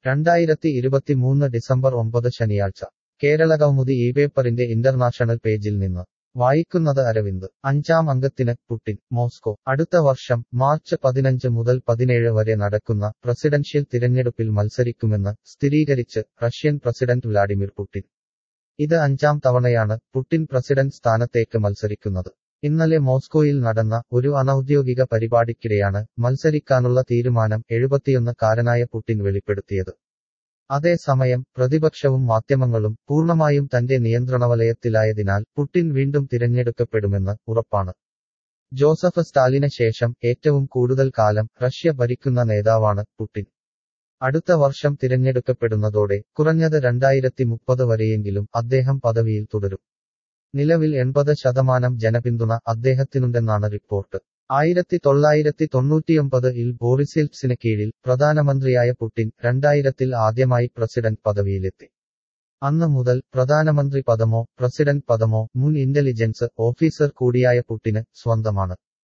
രണ്ടായിരത്തി ഇരുപത്തിമൂന്ന് ഡിസംബർ ഒമ്പത് ശനിയാഴ്ച കേരളകൗമുദി ഈ പേപ്പറിന്റെ ഇന്റർനാഷണൽ പേജിൽ നിന്ന് വായിക്കുന്നത് അരവിന്ദ് അഞ്ചാം അംഗത്തിന് പുടിൻ മോസ്കോ അടുത്ത വർഷം മാർച്ച് പതിനഞ്ച് മുതൽ പതിനേഴ് വരെ നടക്കുന്ന പ്രസിഡൻഷ്യൽ തിരഞ്ഞെടുപ്പിൽ മത്സരിക്കുമെന്ന് സ്ഥിരീകരിച്ച് റഷ്യൻ പ്രസിഡന്റ് വ്ലാഡിമിർ പുടിൻ ഇത് അഞ്ചാം തവണയാണ് പുടിൻ പ്രസിഡന്റ് സ്ഥാനത്തേക്ക് മത്സരിക്കുന്നത് ഇന്നലെ മോസ്കോയിൽ നടന്ന ഒരു അനൌദ്യോഗിക പരിപാടിക്കിടെയാണ് മത്സരിക്കാനുള്ള തീരുമാനം എഴുപത്തിയൊന്ന് കാരനായ പുടിൻ വെളിപ്പെടുത്തിയത് അതേസമയം പ്രതിപക്ഷവും മാധ്യമങ്ങളും പൂർണ്ണമായും തന്റെ നിയന്ത്രണവലയത്തിലായതിനാൽ പുടിൻ വീണ്ടും തിരഞ്ഞെടുക്കപ്പെടുമെന്ന് ഉറപ്പാണ് ജോസഫ് സ്റ്റാലിന് ശേഷം ഏറ്റവും കൂടുതൽ കാലം റഷ്യ ഭരിക്കുന്ന നേതാവാണ് പുടിൻ അടുത്ത വർഷം തിരഞ്ഞെടുക്കപ്പെടുന്നതോടെ കുറഞ്ഞത് രണ്ടായിരത്തി മുപ്പത് വരെയെങ്കിലും അദ്ദേഹം പദവിയിൽ തുടരും നിലവിൽ എൺപത് ശതമാനം ജനപിന്തുണ അദ്ദേഹത്തിനുണ്ടെന്നാണ് റിപ്പോർട്ട് ആയിരത്തി തൊള്ളായിരത്തി തൊണ്ണൂറ്റിയൊമ്പത് ഇൽ ബോറിസിൽപ്സിന് കീഴിൽ പ്രധാനമന്ത്രിയായ പുടിൻ രണ്ടായിരത്തിൽ ആദ്യമായി പ്രസിഡന്റ് പദവിയിലെത്തി അന്ന് മുതൽ പ്രധാനമന്ത്രി പദമോ പ്രസിഡന്റ് പദമോ മുൻ ഇന്റലിജൻസ് ഓഫീസർ കൂടിയായ പുടിന് സ്വന്തമാണ്